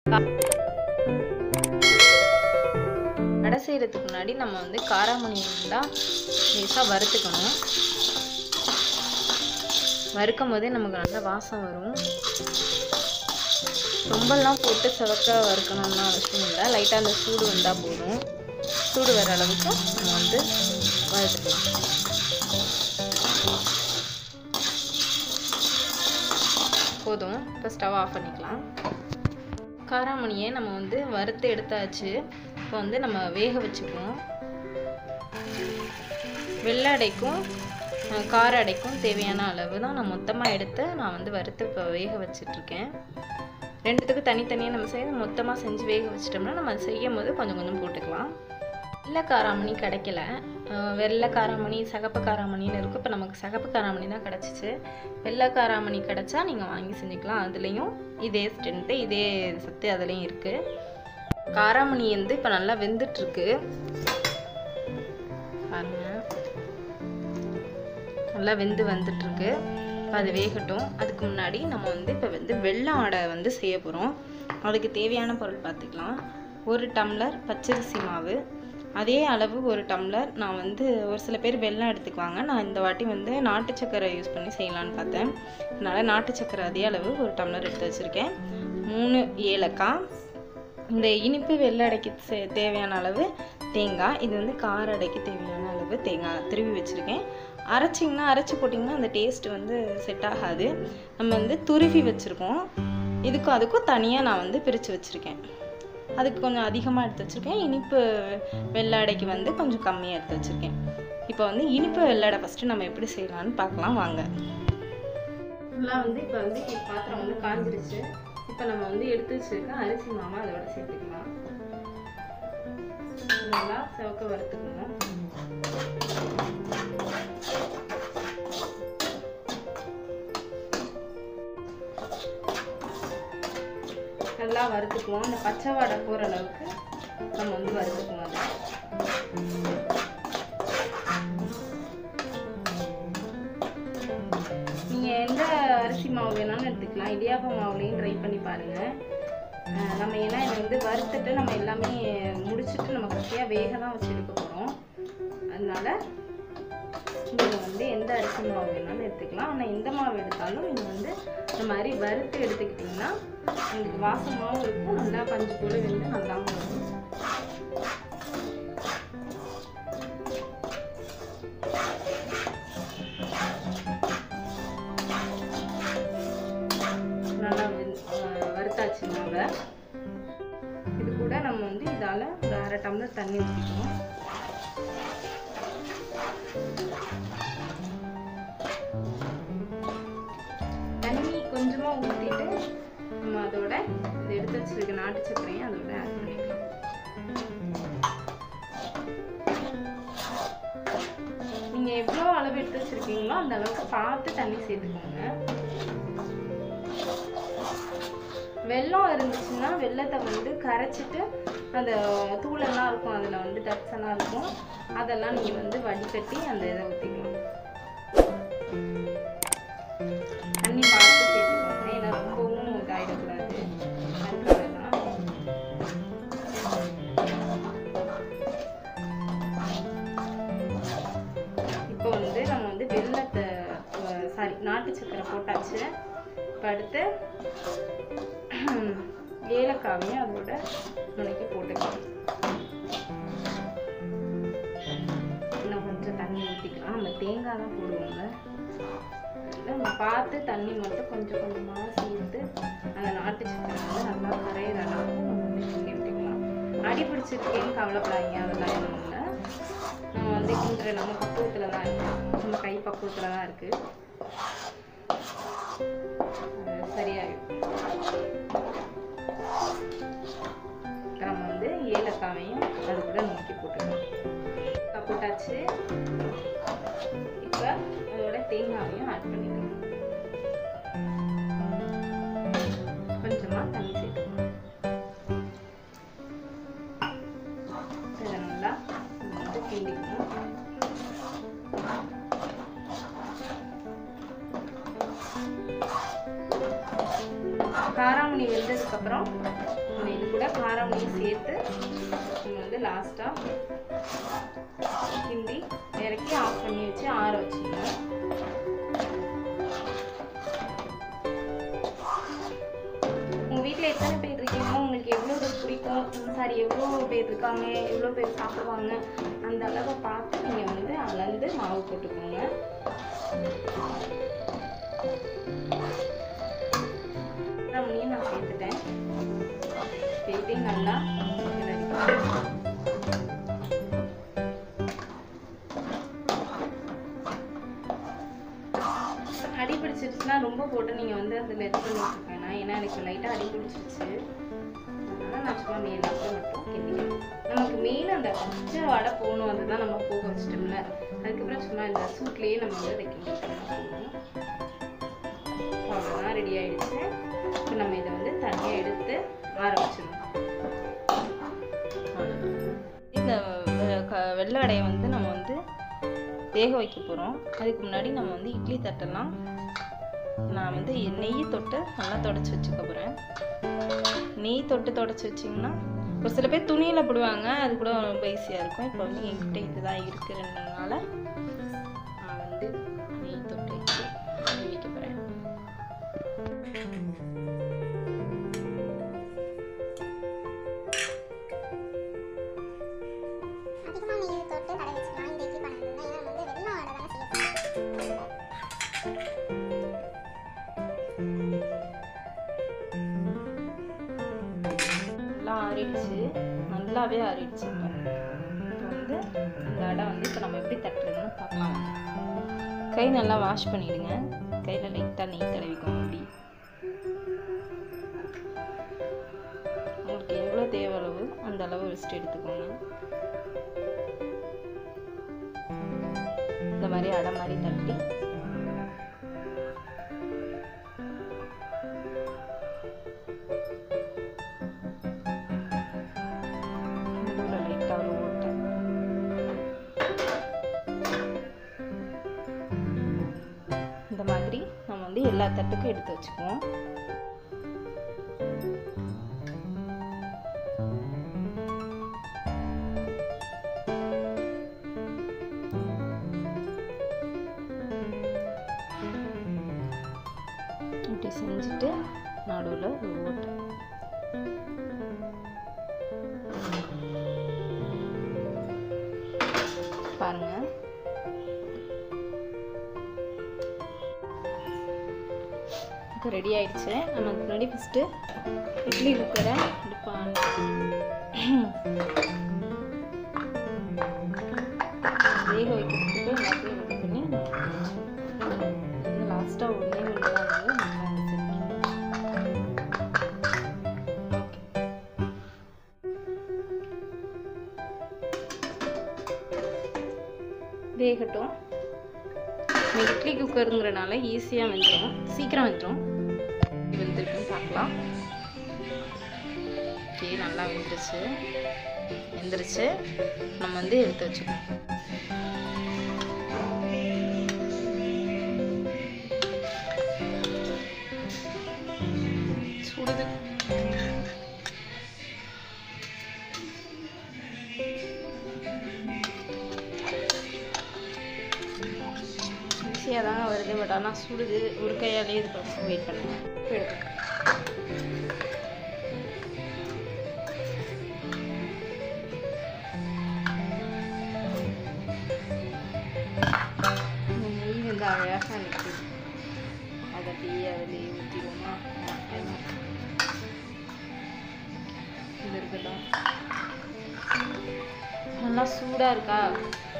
வடை செய்கிறதுக்கு முன்னாடி நம்ம வந்து காராமணி இருந்தால் லேசாக வறுத்துக்கணும் வறுக்கும் போதே நமக்கு நல்ல வாசம் வரும் ரொம்பலாம் போட்டு செவக்க வறுக்கணும்னு அவசியம் இல்லை லைட்டாக அந்த சூடு வந்தால் போதும் சூடு வர அளவுக்கு நம்ம வந்து வறுத்துக்கலாம் போதும் இப்போ ஸ்டவ் ஆஃப் பண்ணிக்கலாம் காராமணியை நம்ம வந்து வறுத்து எடுத்தாச்சு இப்போ வந்து நம்ம வேக வச்சுக்குவோம் வெள்ளை அடைக்கும் அஹ், கார அடைக்கும் தேவையான அளவு தான் நான் மொத்தமாக எடுத்து நான் வந்து வறுத்து இப்போ வேக வச்சிட்ருக்கேன் ரெண்டுத்துக்கும் தனித்தனியாக நம்ம செய்ய மொத்தமாக செஞ்சு வேக வச்சிட்டோம்னா நம்ம அதை செய்யும் போது கொஞ்சம் கொஞ்சம் போட்டுக்கலாம் வெள்ளை காராமணி கிடைக்கல அஹ், வெள்ளை காராமணி சகப்பு காராமணின்னு இருக்குது இப்போ நமக்கு சகப்பு காராமணி தான் கிடச்சிச்சு வெள்ளை காராமணி கிடச்சா நீங்கள் வாங்கி செஞ்சுக்கலாம் அதுலேயும் இதே ஸ்ட்ரென்த்து இதே சத்து அதுலேயும் இருக்குது காராமணி வந்து இப்போ நல்லா வெந்துட்டுருக்கு பாருங்க நல்லா வெந்து வந்துட்டுருக்கு இப்போ அது வேகட்டும் அதுக்கு முன்னாடி நம்ம வந்து இப்போ வந்து வெள்ளம் அடை வந்து செய்ய போகிறோம் அதுக்கு தேவையான பொருள் பார்த்துக்கலாம் ஒரு டம்ளர் பச்சரிசி மாவு அதே அளவு ஒரு டம்ளர் நான் வந்து ஒரு சில பேர் வெல்லம் எடுத்துக்குவாங்க நான் இந்த வாட்டி வந்து நாட்டு சக்கரை யூஸ் பண்ணி செய்யலான்னு பார்த்தேன் அதனால் நாட்டு சக்கரை அதே அளவு ஒரு டம்ளர் எடுத்து வச்சுருக்கேன் மூணு ஏலக்காய் இந்த இனிப்பு வெள்ளை அடைக்கு சே- தேவையான அளவு தேங்காய் இது வந்து கார அடைக்கு தேவையான அளவு தேங்காய் திருவி வச்சுருக்கேன் அரைச்சிங்கன்னா அரைச்சி போட்டிங்கன்னா அந்த டேஸ்ட் வந்து செட் ஆகாது நம்ம வந்து துருவி வச்சுருக்கோம் இதுக்கும் அதுக்கும் தனியாக நான் வந்து பிரித்து வச்சுருக்கேன் அதுக்கு கொஞ்சம் அதிகமாக எடுத்து வச்சுருக்கேன் இனிப்பு வெள்ளை அடைக்கு வந்து கொஞ்சம் கம்மியாக எடுத்து வச்சுருக்கேன் இப்போ வந்து இனிப்பு வெள்ளை அடை ஃபஸ்ட்டு நம்ம எப்படி செய்யலாம்னு பார்க்கலாம் வாங்க நல்லா வந்து இப்போ வந்து பாத்திரம் வந்து காஞ்சிருச்சு இப்போ நம்ம வந்து எடுத்து வச்சிருக்க அரிசி மாவை அதோட சேர்த்துக்கலாம் நல்லா சிவக்க வறுத்துக்கணும் நல்லா வறுத்துக்குவோம் அந்த பச்சை வாடை போகிற அளவுக்கு நம்ம வந்து வறுத்துக்குவோம் அதை நீங்கள் எந்த அரிசி மாவு வேணாலும் எடுத்துக்கலாம் இடியாப்ப மாவுலையும் ட்ரை பண்ணி பாருங்கள் அஹ் நம்ம ஏன்னா இதை வந்து வறுத்துட்டு நம்ம எல்லாமே முடிச்சுட்டு நம்ம கடைசியாக வேக தான் வச்சு எடுக்க போகிறோம் அதனால நீங்கள் வந்து எந்த அரிசி மாவு வேணாலும் எடுத்துக்கலாம் ஆனால் எந்த மாவு எடுத்தாலும் நீங்கள் வந்து இந்த மாதிரி வறுத்து எடுத்துக்கிட்டிங்கன்னா உங்களுக்கு வாசமாகவும் இருக்கும் நல்லா பஞ்சு போல வெந்து நல்லாவும் இருக்கும் நல்லா வெந்- அஹ் வறுத்தாச்சு மாவை இது கூட நம்ம வந்து இதால் ஒரு அரை டம்ளர் தண்ணி ஊற்றிக்கணும் தண்ணி கொஞ்சமாக ஊற்றிட்டு நம்ம அதோட இந்த எடுத்து வச்சிருக்க நாட்டு சர்க்கரையும் அதோட ஆட் பண்ணிக்கலாம் நீங்கள் எவ்வளோ அளவு எடுத்து வச்சிருக்கீங்களோ அந்த அளவுக்கு பார்த்து தண்ணி சேர்த்துக்கோங்க வெல்லம் இருந்துச்சுன்னா வெல்லத்தை வந்து கரைச்சிட்டு அந்த தூளெல்லாம் இருக்கும் அதில் வந்து டட்ஸ் எல்லாம் இருக்கும் அதெல்லாம் நீங்கள் வந்து வடிகட்டி அந்த இதை ஊற்றிக்கலாம் தண்ணி பார்த்து சேர்த்துக்கோங்க ஏன்னா ரொம்பவும் இதாகிடக்கூடாது அதுக்காக தான் இப்போ வந்து நம்ம வந்து வெல்லத்தை சாரி நாட்டு சக்கரை போட்டாச்சு இப்போ அடுத்து ஏலக்காவையும் அதோட நுணுக்கி போட்டுக்கலாம் இன்னும் கொஞ்சம் தண்ணி ஊற்றிக்கலாம் நம்ம தேங்காய் தான் போடுவோங்க அதனால நம்ம பார்த்து தண்ணி மட்டும் கொஞ்சம் கொஞ்சமாக சேர்த்து அந்த நாட்டு சக்கரை வந்து நல்லா கரையிற அளவுக்கு நம்ம வந்து கிண்டி விட்டுக்கலாம் அடி பிடிச்சிருக்கேன்னு கவலைப்படாதீங்க அதெல்லாம் எதுவும் இல்லை நம்ம வந்து கிண்டுற நம்ம பக்குவத்தில் தான் இருக்கு நம்ம கை பக்குவத்தில் தான் இருக்குது சரியாயிடும் நம்ம வந்து ஏலக்காவையும் அது கூட நோக்கி போட்டுக்கலாம் ஏலக்காய் போட்டாச்சு இப்போ அதோட தேங்காவையும் ஆட் பண்ணிக்கலாம் கொஞ்சமாக தண்ணி சேர்த்துக்கணும் இதை நல்லா நம்ம வந்து கிண்டிக்கணும் காராமணி வெந்ததுக்கப்புறம் நம்ம இது கூட காராமணியும் சேர்த்து நம்ம வந்து லாஸ்ட்டாக கிண்டி இறக்கி ஆஃப் பண்ணி வச்சு ஆற வச்சுக்கணும் உங்கள் வீட்டில் எத்தனை பேர் இருக்கீங்க உங்களுக்கு எவ்வளோ இது பிடிக்கும் சாரி எவ்வளோ பேர் இருக்காங்க எவ்வளோ பேர் சாப்பிடுவாங்க அந்த அளவை பார்த்து நீங்கள் வந்து அளந்து மாவு போட்டுக்கோங்க ரமணியும் நான் சேர்த்துட்டேன் சேர்த்து நல்லா கிளறிக்கணும். அடி பிடிச்சிருச்சுன்னா ரொம்ப போட்டு நீங்கள் வந்து அதில் இது பண்ணி வச்சுக்கணும் ஏன்னா எனக்கு லைட்டாக அடி பிடிச்சிருச்சு அதனால நான் சும்மா மேலாப்பில் மட்டும் கிண்டிக்கிறேன் நமக்கு மெயின் அந்த பச்சை வடை போகணும் அதுதான் நம்ம போக வச்சிட்டோம்ல அதுக்கப்புறம் சும்மா இந்த சூட்லேயே நம்ம வந்து அதை கிண்டிக்கலாம் போகணும் அவ்வளோதான் ரெடி ஆயிடுச்சு இப்போ நம்ம இதை வந்து தனியாக எடுத்து ஆற வச்சிடணும் இந்த வெ- க- வெள்ளை வடையை வந்து நம்ம வந்து வேக வைக்க போகிறோம் அதுக்கு முன்னாடி நம்ம வந்து இட்லி தட்டெல்லாம் நான் வந்து நெய் தொட்டு நல்லா தொடச்சி வச்சுக்க போகிறேன் நெய் தொட்டு தொடச்சி வச்சிங்கன்னா ஒரு சில பேர் துணியில் போடுவாங்க அது கூட ரொம்ப ஈஸியாக இருக்கும் இப்போ வந்து என்கிட்ட இதுதான் இருக்குன்றதுனால நான் வந்து நெய் தொட்டு வச்சு வைக்க போகிறேன் அதிகமாக நெய் தொட்டு கடை வச்சுக்கலாம் இந்த இட்லி பானை இருந்தால் ஏன்னா நம்ம வந்து வெள்ளம் வடை தானே செய்ய போகிறோம் நல்லா ஆறிடுச்சு நல்லாவே ஆறிடுச்சு இப்போ இப்போ வந்து இந்த அடை வந்து இப்போ நம்ம எப்படி தட்டுறதுன்னு பார்க்கலாம் கை நல்லா வாஷ் பண்ணிடுங்க கையில் லைட்டாக நெய் தடவிக்கோங்க அப்படி உங்களுக்கு எவ்வளோ தேவை அளவு அந்த அளவு வச்சுட்டு எடுத்துக்கோங்க இந்த மாதிரி அடை மாதிரி தட்டி நடுவில் லைட்டாக ஒரு ஓட்டை இந்த மாதிரி நம்ம வந்து எல்லா தட்டுக்கும் எடுத்து வச்சுக்குவோம் இப்படி செஞ்சுட்டு நடுவில் ஒரு ஓட்டை பாருங்க இப்போ ரெடி ஆயிடுச்சு நம்ம அதுக்கு முன்னாடி ஃபஸ்ட்டு இட்லி குக்கரை அடுப்பான் வேக வைக்கிறதுக்கு எல்லாத்தையும் ரெடி பண்ணி லாஸ்ட்டாக ஒன்றே ஒன்று தான் வந்து நம்ம வந்து செஞ்சுக்கணும். ஓகே வேகட்டும் நம்ம இட்லி குக்கருங்கிறனால ஈஸியாக வெந்துடும் சீக்கிரம் வெந்துடும் வெந்திருக்குன்னு பார்க்கலாம் ஓகே நல்லா வெந்துருச்சு வெந்துருச்சு நம்ம வந்து எடுத்து வச்சுக்கணும் சுடுது ஈஸியாக தாங்க வருது பட் ஆனால் சுடுது ஒரு கையாலே இது பண்ண வெயிட் பண்ணுங்க எடுத்து இந்த நெய் வந்து அழகாக நிற்குது அதை அப்படியே அதிலே ஊற்றிடுவோமா இது இருக்கட்டும் நல்லா சூடாக இருக்கா